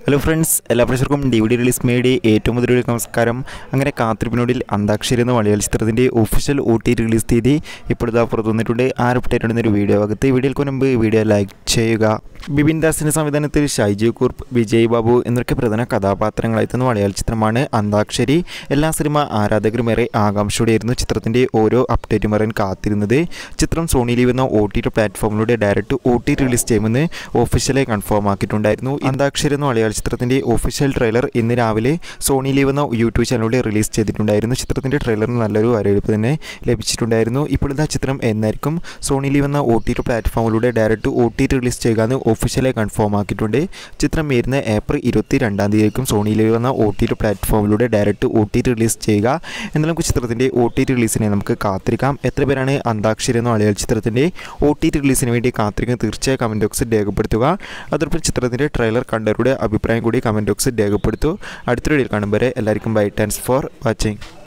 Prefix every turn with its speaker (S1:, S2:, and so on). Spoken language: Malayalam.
S1: ഹലോ ഫ്രണ്ട്സ് എല്ലാ പ്രേക്ഷകർക്കും ഡി വി ഡി റിലീസ് മേടി ഏറ്റവും മുതൽ നമസ്കാരം അങ്ങനെ കാത്തിരിപ്പിനോടിൽ അന്താക്ഷരി എന്ന മലയാള ചിത്രത്തിൻ്റെ ഒഫീഷ്യൽ ഒ ടി റിലീസ് തീയതി ഇപ്പോഴത്തെ പുറത്തു വന്നിട്ടുണ്ട് ആരപ്റ്റേറ്റ് ഒരു വീഡിയോ അകത്ത് വീഡിയോയ്ക്ക് മുൻപ് വീഡിയോ ലൈക്ക് ചെയ്യുക ബിപിൻ ദാസിൻ്റെ സംവിധാനത്തിൽ ഷൈജു കുർപ്പ് വിജയ് ബാബു എന്നൊക്കെ പ്രധാന കഥാപാത്രങ്ങളായെത്തുന്ന മലയാള ചിത്രമാണ് അന്താക്ഷരി എല്ലാ സിനിമ ആരാധകരും ഏറെ ആകാംക്ഷയോടെയായിരുന്നു ചിത്രത്തിൻ്റെ ഓരോ അപ്ഡേറ്റും വരാൻ കാത്തിരുന്നത് ചിത്രം സോണി ലീവ് എന്ന ഒ ടി പ്ലാറ്റ്ഫോമിലൂടെ ഡയറക്റ്റ് ഒ ടി റിലീസ് ചെയ്യുമെന്ന് ഒഫീഷ്യലായി കൺഫേം ആക്കിയിട്ടുണ്ടായിരുന്നു അന്താക്ഷരി എന്ന മലയാള ചിത്രത്തിൻ്റെ ഒഫീഷ്യൽ ട്രെയിലർ ഇന്ന് രാവിലെ സോണി ലീവ് എന്ന യൂട്യൂബ് ചാനലിലൂടെ റിലീസ് ചെയ്തിട്ടുണ്ടായിരുന്നു ചിത്രത്തിൻ്റെ ട്രെയിലറിന് നല്ലൊരു വരവേൽപ്പ് തന്നെ ലഭിച്ചിട്ടുണ്ടായിരുന്നു ഇപ്പോഴത്തെ ചിത്രം എന്നായിരിക്കും സോണി ലീവ് എന്ന ഒ ടി പ്ലാറ്റ്ഫോമിലൂടെ ഡയറക്റ്റ് ഒ ടി റിലീസ് ചെയ്യുക എന്ന് ഒഫീഷ്യലായി കൺഫേം ആക്കിയിട്ടുണ്ട് ചിത്രം വരുന്ന ഏപ്രിൽ ഇരുപത്തി രണ്ടാം തീയതിക്കും സോണി ലീവ് എന്ന ഒ ടി പ്ലാറ്റ്ഫോമിലൂടെ ഡയറക്റ്റ് ഒ ടി റിലീസ് ചെയ്യുക എന്നാൽ നമുക്ക് ചിത്രത്തിൻ്റെ ഒ ടി റിലീസിനെ നമുക്ക് കാത്തിരിക്കാം എത്ര പേരാണ് അന്താക്ഷരി എന്ന മലയാള ചിത്രത്തിൻ്റെ ഒ ടി റിലീസിന് വേണ്ടി കാത്തിരിക്കുന്നത് തീർച്ചയായും കമൻറ്റ് ബോക്സിൽ രേഖപ്പെടുത്തുക അതോടൊപ്പം ചിത്രത്തിൻ്റെ ട്രെയിലർ കണ്ടവരുടെ അഭിപ്രായം കൂടി കമൻറ്റ് ബോക്സിൽ രേഖപ്പെടുത്തു അടുത്തൊരു വീഡിയോയിൽ കാണുമ്പോൾ എല്ലാവർക്കും ബൈ താങ്ക്സ് ഫോർ വാച്ചിങ്